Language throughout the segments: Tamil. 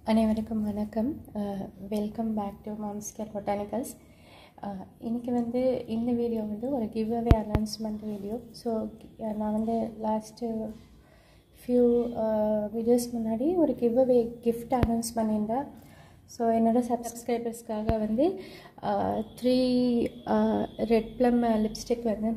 அனைவருக்கும் வணக்கம் welcome back to Mom's care botanicals இன்றைக்கி வந்து இந்த வீடியோ வந்து ஒரு giveaway announcement video so நான் வந்து லாஸ்ட்டு ஃபியூ வீடியோஸ் முன்னாடி ஒரு கிவ் அவே கிஃப்ட் அனௌன்ஸ் பண்ணியிருந்தேன் ஸோ என்னோடய சப்ஸ்கிரைபர்ஸ்க்காக வந்து த்ரீ ரெட் ப்ளம் லிப்ஸ்டிக் வந்து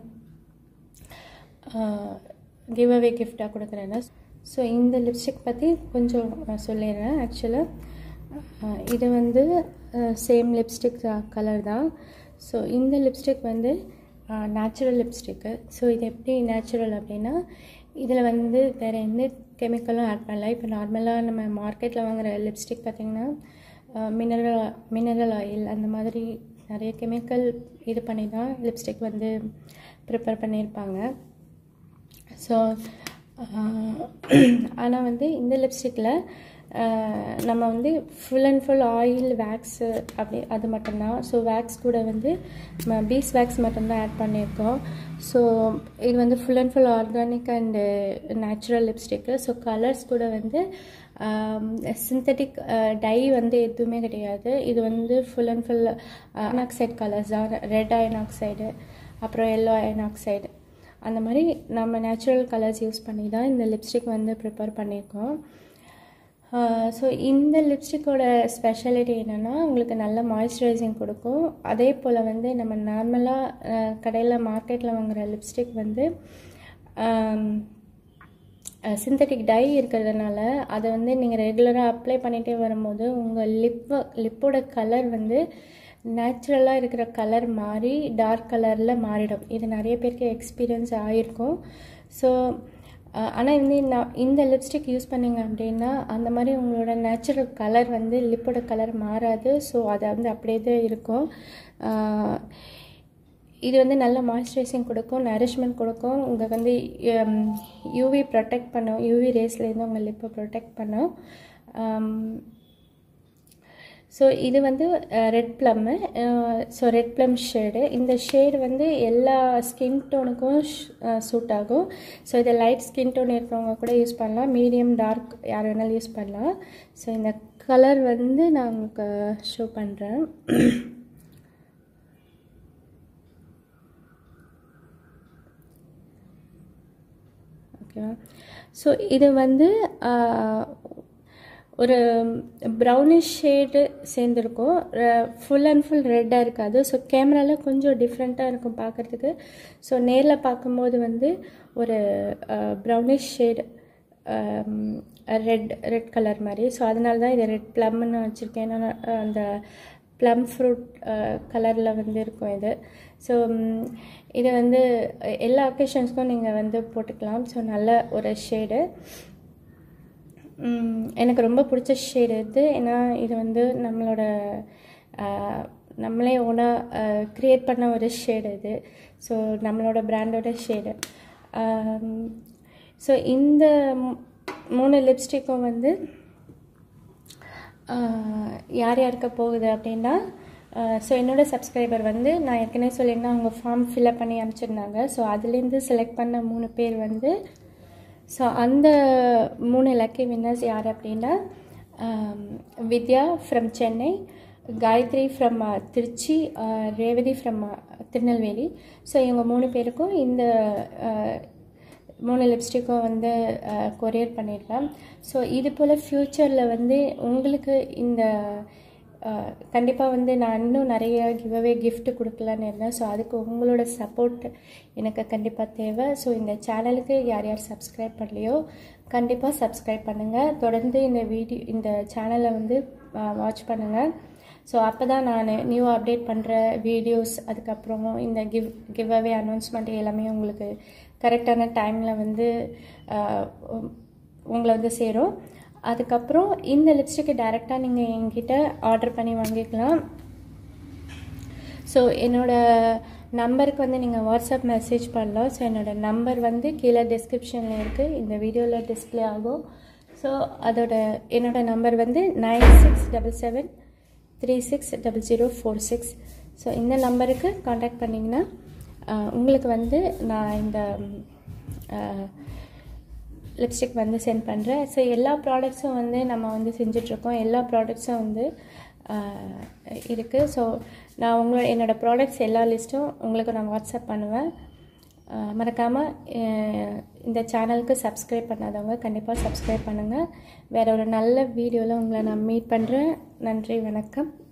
கிவ் அவே கிஃப்டாக கொடுக்குறேன் ஸோ இந்த லிப்ஸ்டிக் பற்றி கொஞ்சம் சொல்லிடுறேன் ஆக்சுவலாக இது வந்து சேம் லிப்ஸ்டிக் கலர் தான் ஸோ இந்த லிப்ஸ்டிக் வந்து நேச்சுரல் லிப்ஸ்டிக்கு ஸோ இது எப்படி நேச்சுரல் அப்படின்னா இதில் வந்து வேறு எந்த கெமிக்கலும் ஆட் பண்ணல இப்போ நார்மலாக நம்ம மார்க்கெட்டில் வாங்குகிற லிப்ஸ்டிக் பார்த்திங்கன்னா மினரல் மினரல் ஆயில் அந்த மாதிரி நிறைய கெமிக்கல் இது பண்ணி தான் லிப்ஸ்டிக் வந்து ப்ரிப்பேர் பண்ணியிருப்பாங்க ஸோ ஆனால் வந்து இந்த லிப்ஸ்டிக்கில் நம்ம வந்து full and full oil wax அப்படி அது மட்டும்தான் ஸோ வேக்ஸ் கூட வந்து நம்ம பீஸ் வேக்ஸ் மட்டும்தான் ஆட் பண்ணியிருக்கோம் ஸோ இது வந்து full and full organic and natural lipstick so colours கூட வந்து சிந்தட்டிக் டை வந்து எதுவுமே கிடையாது இது வந்து full and full iron oxide colours தான் ரெட் அயனாக்சைடு அப்புறம் எல்லோ அயனாக்சைடு அந்த மாதிரி நம்ம நேச்சுரல் கலர்ஸ் யூஸ் பண்ணி தான் இந்த லிப்ஸ்டிக் வந்து ப்ரிப்பேர் பண்ணியிருக்கோம் ஸோ இந்த லிப்ஸ்டிக்கோட ஸ்பெஷாலிட்டி என்னென்னா உங்களுக்கு நல்ல மாய்ஸ்சரைசிங் கொடுக்கும் அதே போல் வந்து நம்ம நார்மலாக கடையில் மார்க்கெட்டில் வாங்குகிற லிப்ஸ்டிக் வந்து சிந்தட்டிக் டை இருக்கிறதுனால அதை வந்து நீங்கள் ரெகுலராக அப்ளை பண்ணிகிட்டே வரும்போது உங்கள் லிப்பை லிப்போட கலர் வந்து நேச்சுரலாக இருக்கிற கலர் மாறி டார்க் கலரில் மாறிடும் இது நிறைய பேருக்கு எக்ஸ்பீரியன்ஸ் ஆகிருக்கும் ஸோ ஆனால் வந்து நான் இந்த லிப்ஸ்டிக் யூஸ் பண்ணிங்க அப்படின்னா அந்த மாதிரி உங்களோட நேச்சுரல் கலர் வந்து லிப்போட கலர் மாறாது ஸோ அது வந்து அப்படியே தான் இருக்கும் இது வந்து நல்ல மாய்ஸ்சரைசிங் கொடுக்கும் நரிஷ்மெண்ட் கொடுக்கும் உங்களுக்கு வந்து யூவி ப்ரொடெக்ட் பண்ணும் யூவி ரேஸ்லேருந்து உங்கள் லிப்பை ப்ரொடெக்ட் பண்ணும் ஸோ இது வந்து red plum so red plum shade இந்த ஷேடு வந்து எல்லா ஸ்கின் டோனுக்கும் சூட் ஆகும் ஸோ இதை லைட் ஸ்கின் டோன் இருக்கிறவங்க கூட யூஸ் பண்ணலாம் மீடியம் டார்க் யார் வேணாலும் யூஸ் பண்ணலாம் ஸோ இந்த கலர் வந்து நான் உங்களுக்கு ஷோ பண்ணுறேன் ஓகேவா ஸோ இது வந்து ஒரு ப்ரௌனிஷ் ஷேடு சேர்ந்துருக்கும் ஃபுல் அண்ட் ஃபுல் ரெட்டாக இருக்காது ஸோ கேமராவில் கொஞ்சம் டிஃப்ரெண்ட்டாக இருக்கும் பார்க்குறதுக்கு ஸோ நேரில் பார்க்கும்போது வந்து ஒரு brownish shade red red colour மாதிரி ஸோ அதனால தான் இதை ரெட் ப்ளம்னு வச்சுருக்கேன் ஏன்னா அந்த ப்ளம் ஃப்ரூட் கலரில் வந்து இருக்கும் இது ஸோ இது வந்து எல்லா ஒகேஷன்ஸ்க்கும் நீங்கள் வந்து போட்டுக்கலாம் ஸோ நல்ல ஒரு ஷேடு எனக்கு ரொம்ப பிடிச்ச ஷேடு இது ஏன்னா இது வந்து நம்மளோட நம்மளே ஓனாக க்ரியேட் பண்ண ஒரு ஷேடு இது ஸோ நம்மளோட பிராண்டோட ஷேடு ஸோ இந்த மூணு லிப்ஸ்டிக்கும் வந்து யார் யாருக்கு போகுது அப்படின்னா ஸோ என்னோடய சப்ஸ்கிரைபர் வந்து நான் ஏற்கனவே சொல்லியிருந்தேன் அவங்க ஃபார்ம் ஃபில்அப் பண்ணி அனுப்பிச்சிருந்தாங்க ஸோ அதுலேருந்து செலக்ட் பண்ண மூணு பேர் வந்து ஸோ அந்த மூணு லக்கி வின்னர்ஸ் யார் அப்படின்னா Vidya from Chennai Gayathri from Trichy Revathi from Tirunelveli so இவங்க மூணு பேருக்கும் இந்த மூணு லிப்ஸ்டிக்கும் வந்து கொரியர் பண்ணியிருக்கேன் ஸோ இது போல் ஃப்யூச்சரில் வந்து உங்களுக்கு இந்த கண்டிப்பாக வந்து நான் இன்னும் நிறைய கிவ்அவே கிஃப்ட் கொடுக்கலான்னு இருந்தேன் ஸோ அதுக்கு உங்களோட சப்போர்ட் எனக்கு கண்டிப்பாக தேவை ஸோ இந்த சேனலுக்கு யார் யார் சப்ஸ்கிரைப் பண்ணலையோ கண்டிப்பாக சப்ஸ்கிரைப் பண்ணுங்கள் தொடர்ந்து இந்த வீடியோ இந்த சேனலை வந்து வாட்ச் பண்ணுங்கள் ஸோ அப்போ தான் நான் நியூ அப்டேட் பண்ணுற வீடியோஸ் அதுக்கப்புறம் இந்த கிவ் கிவ் அவே அனௌன்ஸ்மெண்ட் எல்லாமே உங்களுக்கு கரெக்டான டைமில் வந்து உங்களை வந்து சேரும் அதுக்கப்புறம் இந்த லிப்ஸ்டிக்கை டைரெக்டாக நீங்கள் என்கிட்ட ஆர்டர் பண்ணி வாங்கிக்கலாம் ஸோ என்னோடய நம்பருக்கு வந்து நீங்கள் வாட்ஸ்அப் மெசேஜ் பண்ணலாம் ஸோ என்னோடய நம்பர் வந்து கீழே டிஸ்கிரிப்ஷனில் இருக்குது இந்த வீடியோவில் டிஸ்பிளே ஆகும் ஸோ அதோட என்னோடய நம்பர் வந்து nine six double seven three six double zero four six so இந்த நம்பருக்கு காண்டாக்ட் பண்ணிங்கன்னா உங்களுக்கு வந்து நான் இந்த லிப்ஸ்டிக் வந்து சென்ட் பண்ணுறேன் ஸோ எல்லா ப்ராடக்ட்ஸும் வந்து நம்ம வந்து செஞ்சிட்ருக்கோம் எல்லா ப்ராடக்ட்ஸும் வந்து இருக்குது ஸோ நான் உங்களோட என்னோடய ப்ராடக்ட்ஸ் எல்லா லிஸ்ட்டும் உங்களுக்கு நான் வாட்ஸ்அப் பண்ணுவேன் மறக்காமல் இந்த சேனலுக்கு சப்ஸ்கிரைப் பண்ணாதவங்க கண்டிப்பாக சப்ஸ்கிரைப் பண்ணுங்கள் வேறு ஒரு நல்ல வீடியோவில் உங்களை நான் மீட் பண்ணுறேன் நன்றி வணக்கம்